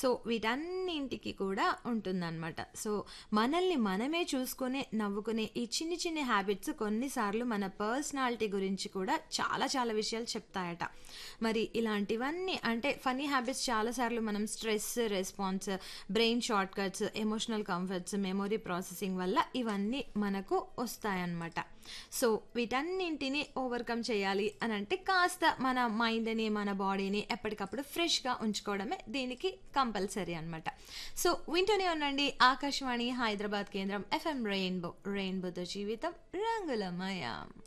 so వీటన్నింటికి కూడా ఉంటుందన్నమాట so మనల్ని మనమే చూసుకునే నవ్వుకునే ఈ చిన్ని చిన్ని హ్యాబిట్స్ కొన్నిసార్లు మన పర్సనాలిటీ గురించి కూడా చాలా చాలా విషయాలు చెప్తాయట మరి ఇలాంటివన్నీ అంటే ఫనీ హ్యాబిట్స్ చాలాసార్లు మనం stress response brain shortcuts emotional comforts memory processing వల్ల ఇవన్నీ మనకు వస్తాయన్నమాట సో వీటన్నింటిని ఓవర్కమ్ చేయాలి అని అంటే కాస్త మన మైండ్ని మన బాడీని ఎప్పటికప్పుడు ఫ్రెష్గా ఉంచుకోవడమే దీనికి కంపల్సరీ అనమాట సో వింటూనే ఉండండి ఆకాశవాణి హైదరాబాద్ కేంద్రం ఎఫ్ఎం రెయిన్బో రెయిన్బోతో జీవితం రంగులమయం